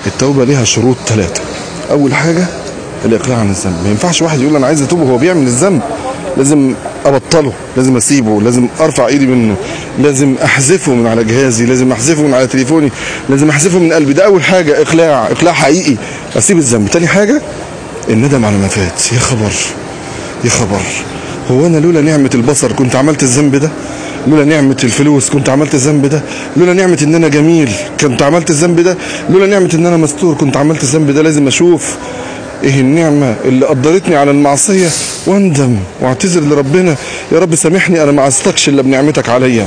التوبة ليها شروط ثلاثة أول حاجة الإقلاع عن الذنب ما ينفعش واحد يقول أنا عايز أتوب وهو بيعمل الذنب لازم أبطله لازم أسيبه لازم أرفع إيدي منه لازم أحذفه من على جهازي لازم أحذفه من على تليفوني لازم أحذفه من قلبي ده أول حاجة إقلاع إقلاع حقيقي أسيب الذنب تاني حاجة الندم على ما فات يا خبر يا خبر هو أنا لولا نعمة البصر كنت عملت الذنب ده لولا نعمة الفلوس كنت عملت الذنب ده لولا نعمة ان انا جميل كنت عملت الذنب ده لولا نعمة ان انا مستور كنت عملت الذنب ده لازم اشوف ايه النعمة اللي قدرتني على المعصية واندم واعتذر لربنا يا رب سامحني انا ما عصتكش الا بنعمتك عليا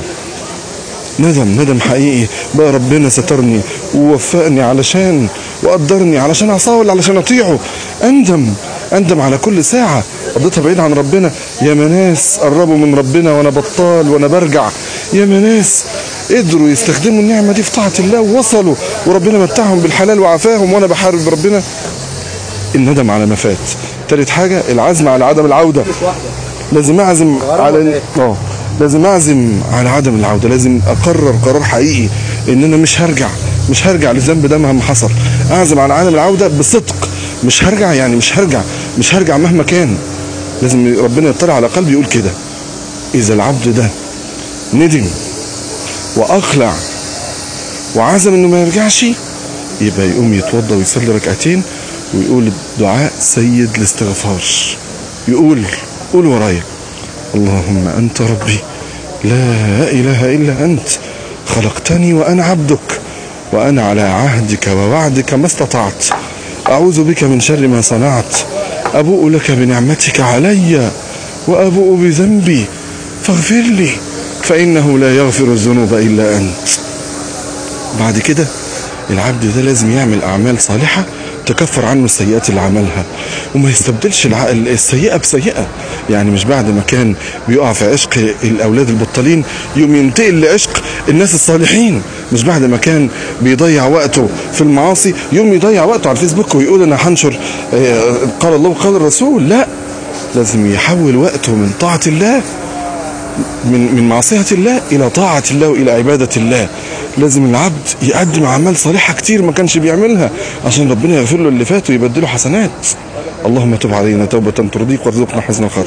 ندم ندم حقيقي بقى ربنا سترني ووفقني علشان وقدرني علشان اعصاه ولا علشان اطيعه اندم اندم على كل ساعة قضيتها بعيد عن ربنا يا ناس قربوا من ربنا وانا بطال وانا برجع يا ناس قدروا يستخدموا النعمة دي في طاعة الله ووصلوا وربنا متعهم بالحلال وعافاهم وانا بحارب ربنا الندم على ما فات تالت حاجة العزم على عدم العودة لازم اعزم على اه لازم اعزم على عدم العودة لازم اقرر قرار حقيقي ان انا مش هرجع مش هرجع للذنب ده مهما حصل اعزم على عدم العودة بصدق مش هرجع يعني مش هرجع مش هرجع مهما كان لازم ربنا يطلع على قلبي يقول كده اذا العبد ده ندم واقلع وعزم انه ما يرجعش يبقى يقوم يتوضى ويصلي ركعتين ويقول دعاء سيد الاستغفار يقول قول ورايا اللهم انت ربي لا اله الا انت خلقتني وانا عبدك وانا على عهدك ووعدك ما استطعت اعوذ بك من شر ما صنعت ابوء لك بنعمتك علي وابوء بذنبي فاغفر لي فانه لا يغفر الذنوب الا انت بعد كده العبد ده لازم يعمل اعمال صالحه تكفر عنه السيئات اللي عملها وما يستبدلش الع- السيئه بسيئه يعني مش بعد ما كان بيقع في عشق الاولاد البطالين يوم ينتقل لعشق الناس الصالحين مش بعد ما كان بيضيع وقته في المعاصي يوم يضيع وقته على الفيسبوك ويقول انا هنشر آه، قال الله وقال الرسول لا لازم يحول وقته من طاعه الله من من معصية الله إلى طاعة الله وإلى عبادة الله لازم العبد يقدم أعمال صالحة كتير ما كانش بيعملها عشان ربنا يغفر له اللي فات ويبدله حسنات اللهم تب علينا توبة ترضيك وارزقنا حسن الخاتمة